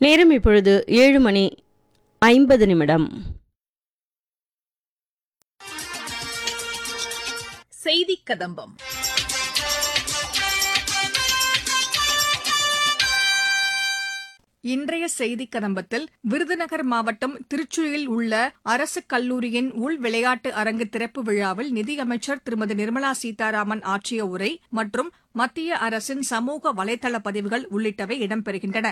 நேரம் இப்பொழுது ஏழு மணி ஐம்பது நிமிடம் செய்தி கதம்பம் இன்றைய செய்தி கதம்பத்தில் விருதுநகர் மாவட்டம் திருச்சுழியில் உள்ள அரசு கல்லூரியின் உள் விளையாட்டு அரங்கு திறப்பு விழாவில் நிதியமைச்சர் திருமதி நிர்மலா சீதாராமன் ஆற்றிய உரை மற்றும் மத்திய அரசின் சமூக வலைதள பதிவுகள் உள்ளிட்டவை இடம்பெறுகின்றன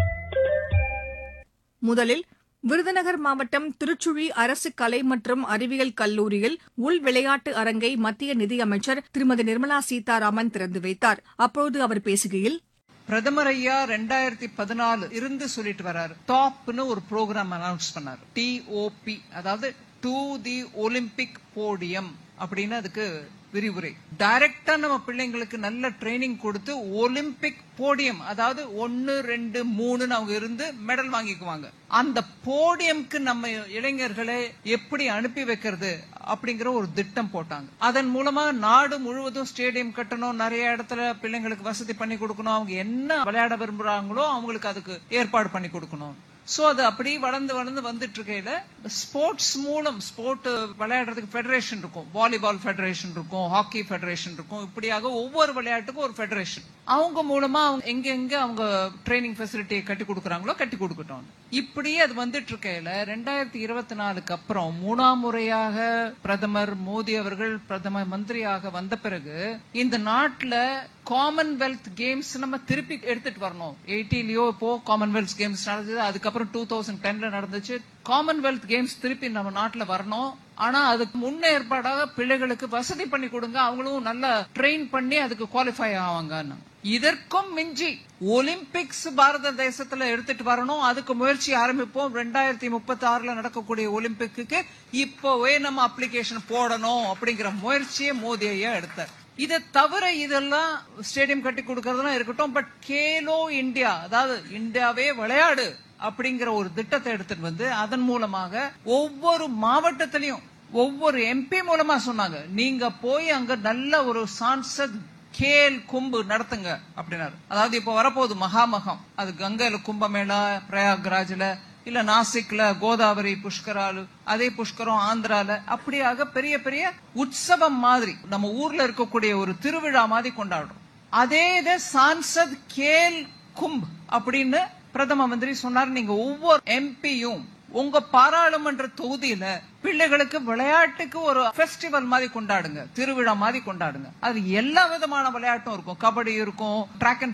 முதலில் விருதுநகர் மாவட்டம் திருச்சுழி அரசு கலை மற்றும் அறிவியல் கல்லூரியில் உள் விளையாட்டு அரங்கை மத்திய நிதியமைச்சர் திருமதி நிர்மலா சீதாராமன் திறந்து வைத்தார் அப்போது அவர் பேசுகையில் பிரதமர் ஐயா ரெண்டாயிரத்தி பதினாலு இருந்து சொல்லிட்டு வர்றாரு டாப்னு ஒரு ப்ரோக்ராம் அனௌன்ஸ் பண்ணாரு டிஓபி அதாவது டு தி ஒலிம்பிக் போடியம் அப்படின்னு அதுக்கு விரிவுரை டைரக்டா நம்ம பிள்ளைங்களுக்கு நல்ல ட்ரைனிங் கொடுத்து ஒலிம்பிக் போடியம் அதாவது ஒன்னு ரெண்டு மூணுன்னு அவங்க இருந்து மெடல் வாங்கிக்குவாங்க அந்த போடியம்க்கு நம்ம இளைஞர்களை எப்படி அனுப்பி வைக்கிறது அப்படிங்கிற ஒரு திட்டம் போட்டாங்க அதன் மூலமா நாடு முழுவதும் ஸ்டேடியம் கட்டணும் நிறைய இடத்துல பிள்ளைங்களுக்கு வசதி பண்ணி கொடுக்கணும் அவங்க என்ன விளையாட விரும்புறாங்களோ அவங்களுக்கு அதுக்கு ஏற்பாடு பண்ணி கொடுக்கணும் சோ அது அப்படி வளர்ந்து வளர்ந்து வந்துட்டு இருக்கையில ஸ்போர்ட்ஸ் மூலம் ஸ்போர்ட் விளையாடுறதுக்கு ஃபெடரேஷன் இருக்கும் வாலிபால் ஃபெடரேஷன் இருக்கும் ஹாக்கி ஃபெடரேஷன் இருக்கும் இப்படியாக ஒவ்வொரு விளையாட்டுக்கும் ஒரு ஃபெடரேஷன் அவங்க மூலமா அவங்க எங்க எங்க அவங்க ட்ரைனிங் ஃபெசிலிட்டியை கட்டி கொடுக்குறாங்களோ கட்டி கொடுக்கட்டும் இப்படியே அது வந்துட்டு இருக்கையில ரெண்டாயிரத்தி இருபத்தி நாலுக்கு அப்புறம் மூணாம் முறையாக பிரதமர் மோடி அவர்கள் பிரதம மந்திரியாக வந்த பிறகு இந்த நாட்டுல காமன்வெல்த் கேம்ஸ் நம்ம திருப்பி எடுத்துட்டு வரணும் எயிட்டிலயோ இப்போ காமன்வெல்த் கேம்ஸ் நடந்தது அதுக்கப்புறம் டூ தௌசண்ட் டென்ல நடந்துச்சு காமன்வெல்த் கேம்ஸ் திருப்பி நம்ம நாட்டுல வரணும் ஆனா அதுக்கு முன்னேற்பாடாக பிள்ளைகளுக்கு வசதி பண்ணி கொடுங்க அவங்களும் நல்லா ட்ரெயின் பண்ணி அதுக்கு குவாலிஃபை ஆவாங்கன்னு இதற்கும் மிஞ்சி ஒலிம்பிக்ஸ் பாரத தேசத்துல எடுத்துட்டு வரணும் அதுக்கு முயற்சி ஆரம்பிப்போம் ரெண்டாயிரத்தி முப்பத்தி ஆறுல நடக்கக்கூடிய ஒலிம்பிக்கு இப்போவே நம்ம அப்ளிகேஷன் போடணும் அப்படிங்கிற முயற்சியை மோடி ஐயா எடுத்தார் இதை தவிர இதெல்லாம் ஸ்டேடியம் கட்டி கொடுக்கறதெல்லாம் இருக்கட்டும் பட் கேலோ இந்தியா அதாவது இந்தியாவே விளையாடு அப்படிங்கிற ஒரு திட்டத்தை எடுத்துட்டு வந்து அதன் மூலமாக ஒவ்வொரு மாவட்டத்திலையும் ஒவ்வொரு எம்பி மூலமா சொன்னாங்க நீங்க போய் அங்க நல்ல ஒரு சான்சத் கேல் கும்பு நடத்துங்க அப்படின்னாரு அதாவது இப்ப வரப்போகுது மகாமகம் அது கங்கையில கும்பமேளா பிரயாக்ராஜ்ல இல்ல நாசிக்ல கோதாவரி புஷ்கராலு அதே புஷ்கரம் ஆந்திரால அப்படியாக பெரிய பெரிய உற்சவம் மாதிரி நம்ம ஊர்ல இருக்கக்கூடிய ஒரு திருவிழா மாதிரி கொண்டாடுறோம் அதே இதை சான்சத் கேல் கும்ப் அப்படின்னு பிரதம மந்திரி சொன்னார் நீங்க ஒவ்வொரு எம்பியும் உங்க பாராளுமன்ற தொகுதியில பிள்ளைகளுக்கு விளையாட்டுக்கு ஒரு ஃபெஸ்டிவல் மாதிரி கொண்டாடுங்க திருவிழா மாதிரி கொண்டாடுங்க அது எல்லா விதமான விளையாட்டும் இருக்கும் கபடி இருக்கும் ட்ராக் அண்ட்